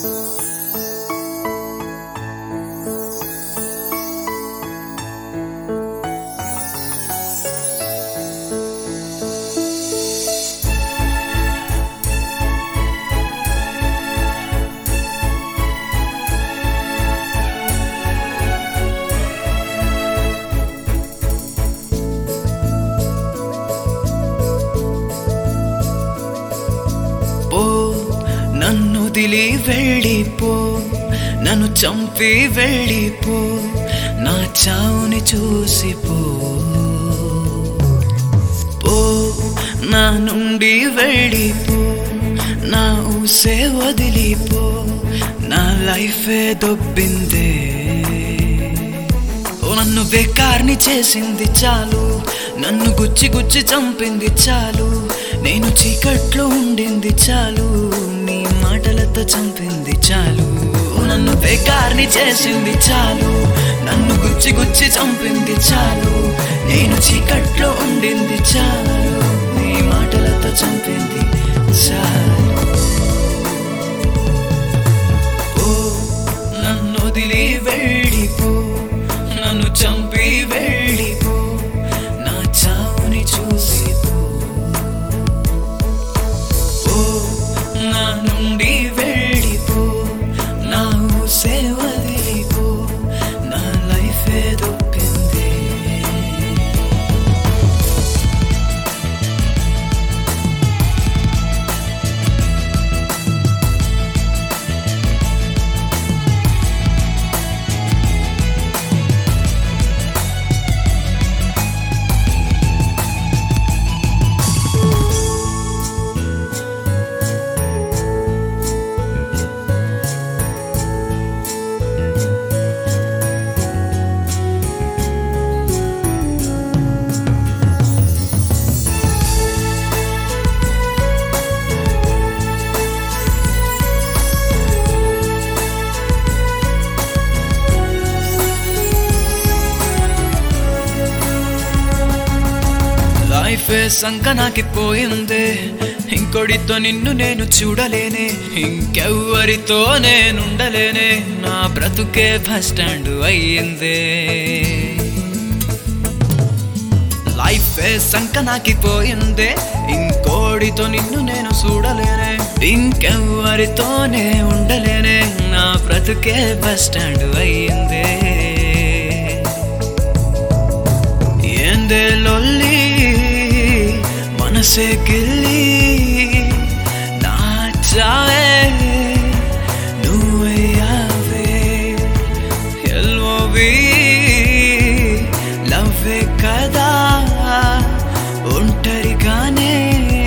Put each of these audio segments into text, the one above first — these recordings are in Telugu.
పో నన్ను దిలి వెళ్ళిపో నన్ను చంపి వెళ్ళిపో నా చావుని చూసిపో పో నా నుండి వెళ్ళిపో నా ఊసే వదిలిపో నా లైఫే దొబ్బిందే ఓ నన్ను బేకార్ని చేసింది చాలు నన్ను గుచ్చి గుచ్చి చంపింది చాలు నేను చీకట్లో ఉండింది చాలు నీ మాటలతో చంపింది చాలు ఓ నన్ను బేకార్ని చేసింది చాలు నన్ను గుచ్చి గుచ్చి చంపింది చాలు నేను చీకట్లో ఉండింది చాలు నీ మాటలతో చంపింది చాలు ఓ నన్ను వదిలి వెళ్ళిపో నన్ను చంపి వెళ్ళిపో నా చావుని చూసిపో ఓ నా నుండి వెళ్ళిపో నా ఊసే వదిలిపో నా లైఫ్ దొప్పింది లైఫే సంకనాకి పోయిందే ఇంకొడితో నిన్ను నేను చూడలేనే ఇంకెవ్వరితో నేనుండలేనే నా బ్రతుకే బస్ స్టాండ్ అయ్యిందే లైఫే సంకనాకి పోయిందే ఇంకోడితో నిన్ను నేను చూడలేనే ఇంకెవ్వరితోనే ఉండలేనే నా బ్రతుకే బస్ స్టాండ్ అయ్యిందే ఏందే లొల్లి మనసే గిల్లి నా చావే నువ్వయ్యావే ఎల్ఓవి లవ్వే కదా ఒంటరిగానే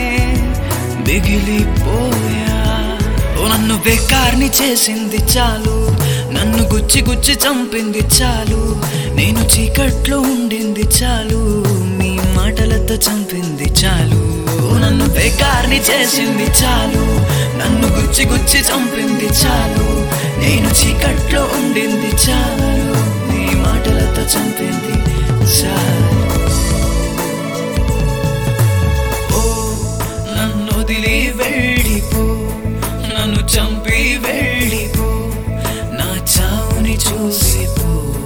మిగిలిపోయా ఓ నన్ను బేకార్ని చేసింది చాలు నన్ను గుచ్చి గుచ్చి చంపింది చాలు నేను చీకట్లో ఉండింది చాలు మీ మాటలతో చంపింది చాలు ఓ నన్ను బేకార్ని చేసింది చాలు నన్ను గుచ్చి గుచ్చి చంపింది చాలు నేను చీకట్లో ఉండింది చాలు మీ మాటలతో చంపింది చాలు ఓ నన్ను వదిలి వెళ్ళిపో నన్ను చంపి వెళ్ళిపో నా చావుని చూసిపో